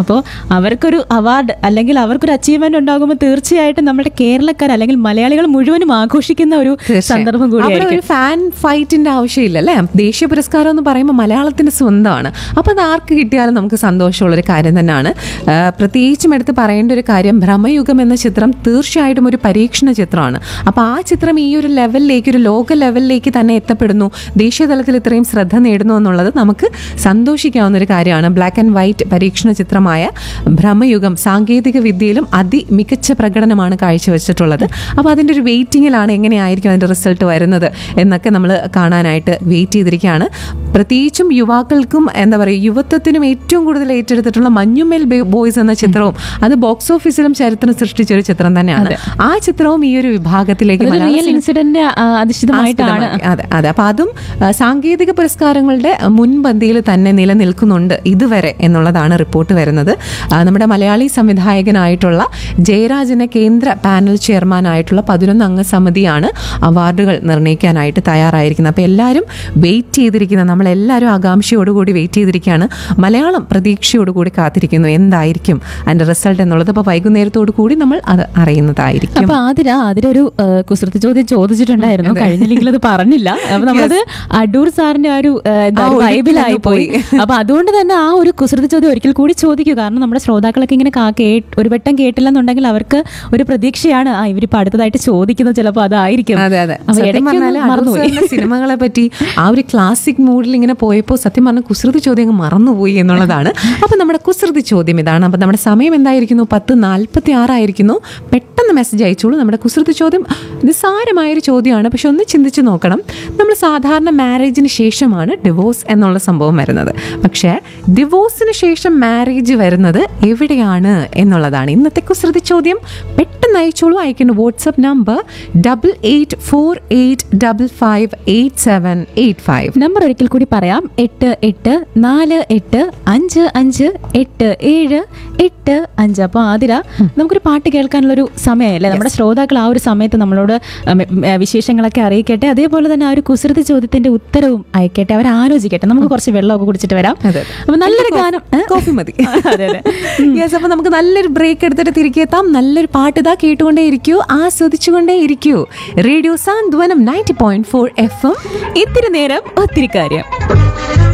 അപ്പോൾ അവർക്കൊരു അവാർഡ് അല്ലെങ്കിൽ അവർക്കൊരു അച്ചീവ്മെന്റ് ഉണ്ടാകുമ്പോൾ തീർച്ചയായിട്ടും നമ്മുടെ കേരളക്കാർ അല്ലെങ്കിൽ മലയാളികൾ മുഴുവനും ആഘോഷിക്കുന്ന ഒരു സന്ദർഭം അവിടെ കൂടിയായിരിക്കും ഒരു ഫാൻ ഫൈറ്റിന്റെ ആവശ്യമില്ല അല്ലേ ദേശീയ പുരസ്കാരം എന്ന് പറയുമ്പോൾ മലയാളത്തിന്റെ സ്വന്തമാണ് അപ്പൊ അത് ആർക്ക് കിട്ടിയാലും നമുക്ക് സന്തോഷമുള്ള ഒരു കാര്യം തന്നെയാണ് ആ, പ്രത്യേകിച്ചും എടുത്ത് പറയേണ്ട ഒരു കാര്യം ഭ്രമയുഗം എന്ന ചിത്രം തീർച്ചയായിട്ടും ഒരു പരീക്ഷണ ചിത്രമാണ് അപ്പൊ ആ ചിത്രം ഈ ഒരു ലെവലിലേക്ക് ഒരു ലോക ലെവലിലേക്ക് തന്നെ എത്തപ്പെടുന്നു ദേശീയ തലത്തിൽ ഇത്രയും ശ്രദ്ധ നേടുന്നു എന്നുള്ളത് നമുക്ക് സന്തോഷിക്കാവുന്ന ഒരു കാര്യമാണ് ബ്ലാക്ക് ആൻഡ് വൈറ്റ് പരീക്ഷണ ചിത്രമായ ഭ്രമയുഗം സാങ്കേതിക വിദ്യയിലും അതിമികച്ച പ്രകടനമാണ് കാഴ്ചവെച്ചിട്ടുള്ളത് അപ്പോൾ അതിൻ്റെ ഒരു വെയിറ്റിങ്ങിലാണ് എങ്ങനെയായിരിക്കും അതിൻ്റെ റിസൾട്ട് വരുന്നത് എന്നൊക്കെ നമ്മൾ കാണാനായിട്ട് വെയിറ്റ് ചെയ്തിരിക്കുകയാണ് പ്രത്യേകിച്ചും യുവാക്കൾക്കും എന്താ പറയുക യുവത്വത്തിനും ഏറ്റവും കൂടുതൽ ഏറ്റെടുത്തിട്ടുള്ള മഞ്ഞുമേൽ ബേ- ബോയ്സ് എന്ന ചിത്രവും അത് ബോക്സ് ഓഫീസിലും ചരിത്രം സൃഷ്ടിച്ച ഒരു ചിത്രം തന്നെയാണ് ആ ചിത്രവും ഈ ഒരു വിഭാഗത്തിലേക്ക് അതൊരു മലയാള റിയൽ ഇൻസിഡന്റ് അധിഷ്ഠിതമായിട്ടാണ് ആസ്പദമാക്കി. അതെ അതെ അപ്പൊ അതും ആ, സാങ്കേതിക പുരസ്കാരങ്ങളുടെ മുൻപന്തിയിൽ തന്നെ നിലനിൽക്കുന്നുണ്ട് ഇതുവരെ എന്നുള്ളതാണ് റിപ്പോർട്ട് വരുന്നത് ആ, നമ്മുടെ മലയാളി സംവിധായകനായിട്ടുള്ള ജയരാജനെ കേന്ദ്ര പാനൽ ചെയർമാനായിട്ടുള്ള പതിനൊന്ന് അംഗ സമിതിയാണ് അവാർഡുകൾ നിർണ്ണയിക്കാനായിട്ട് തയ്യാറായിരിക്കുന്നത് അപ്പോൾ എല്ലാവരും വെയിറ്റ് ചെയ്തിരിക്കുന്ന നമ്മളെല്ലാവരും ആകാംക്ഷയോടുകൂടി വെയിറ്റ് ചെയ്തിരിക്കുകയാണ് മലയാളം പ്രതീക്ഷയോടുകൂടി കാത്തിരിക്കുന്നു എന്തായിരിക്കും അതിന്റെ റിസൾട്ട് എന്നുള്ളത് അപ്പോൾ വൈകുന്നേരത്തോടു കൂടി നമ്മൾ അത് അറിയുന്നതായിരിക്കും അപ്പൊ ആതിര ആതിര ഒരു ആ, കുസൃതി ചോദ്യം ചോദിച്ചിട്ടുണ്ടായിരുന്നു കഴിഞ്ഞ ലിങ്കിൽ അത് പറഞ്ഞില്ല അപ്പൊ നമ്മളത് അടൂർ സാറിന്റെ ആ ഒരു ആ, എന്താ, ആ ഒരു ഒഴുക്കിൽ വൈബിലായി അങ്ങ് പോയി അപ്പൊ അതുകൊണ്ട് തന്നെ ആ ഒരു കുസൃതി ചോദ്യം ഒരിക്കൽ കൂടി ചോദിക്കൂ കാരണം നമ്മുടെ ശ്രോതാക്കളൊക്കെ ഇങ്ങനെ കാ- കേ- ഒരു വട്ടം കേട്ടില്ലെന്നുണ്ടെങ്കിൽ അവർക്ക് ഒരു പ്രതീക്ഷയാണ് ആ ഇവരിപ്പോ അടുത്തതായിട്ട് ചോദിക്കുന്നത് ചിലപ്പോ അതായിരിക്കും അതെ അതെ അപ്പൊ സത്യം ഇടയ്ക്കൊന്ന് പറഞ്ഞാല് അടൂർ മറന്നുപോയി. സാറിന്റെ സിനിമകളെ പറ്റി ആ ഒരു ക്ലാസിക് മൂഡിൽ ഇങ്ങനെ പോയപ്പോൾ സത്യം പറഞ്ഞ കുസൃതി ചോദ്യം അങ്ങ് മറന്നുപോയി എന്നുള്ളതാണ് അപ്പൊ നമ്മുടെ കുസൃതി ചോദ്യം ഇതാണ് അപ്പൊ നമ്മുടെ സമയം എന്തായിരിക്കുന്നു പത്ത് നാൽപ്പത്തി ആറായിരിക്കുന്നു പെട്ടെന്ന് മെസ്സേജ് അയച്ചോളൂ നമ്മുടെ കുസൃതി ചോദ്യം നിസ്സാരമായൊരു ചോദ്യമാണ് പക്ഷെ ഒന്ന് ചിന്തിച്ച് നോക്കണം നമ്മൾ സാധാരണ മാരേജിന് ശേഷമാണ് ഡിവോഴ്സ് എന്നുള്ള സംഭവം വരുന്നത് പക്ഷേ ഡിവോഴ്സിന് ശേഷം മാരേജ് വരുന്നത് എവിടെയാണ് എന്നുള്ളതാണ് ഇന്നത്തെ കുസൃതി ചോദ്യം പെട്ടെന്ന് അയച്ചോളൂ അയക്കേണ്ട WhatsApp number double eight four eight double five eight seven eight five number ഒരിക്കൽ കൂടി പറയാം എട്ട് എട്ട് നാല് എട്ട് അഞ്ച് അഞ്ച് എട്ട് ഏഴ് എട്ട് അഞ്ച് അപ്പോൾ ആതിര നമുക്കൊരു പാട്ട് കേൾക്കാനുള്ള ഒരു സമയമല്ലേ നമ്മുടെ ശ്രോതാക്കൾ ആ ഒരു സമയത്ത് നമ്മളോട് ഉം, ഉം, വിശേഷങ്ങളൊക്കെ അറിയിക്കട്ടെ അതേപോലെ തന്നെ ആ ഒരു കുസൃതി ചോദ്യത്തിന്റെ ഉത്തരവും അയക്കട്ടെ അവർ ആലോചിക്കട്ടെ നമുക്ക് കുറച്ച് വെള്ളമൊക്കെ കുടിച്ചിട്ട് വരാം അതെ. അപ്പൊ നല്ലൊരു ഗാനം ഏ? കോഫി മതി അതെ അതെ യെസ് അപ്പൊ നമുക്ക് നല്ലൊരു ബ്രേക്ക് എടുത്തിട്ട് തിരികെ എത്താം നല്ലൊരു പാട്ട് ഇതാ കേട്ടുകൊണ്ടേ ഇരിക്കൂ ആസ്വദിച്ചുകൊണ്ടേ ഇരിക്കൂ radio Santhwanam ninety point four F M ഇത്തിരി നേരം ഒത്തിരി കാര്യം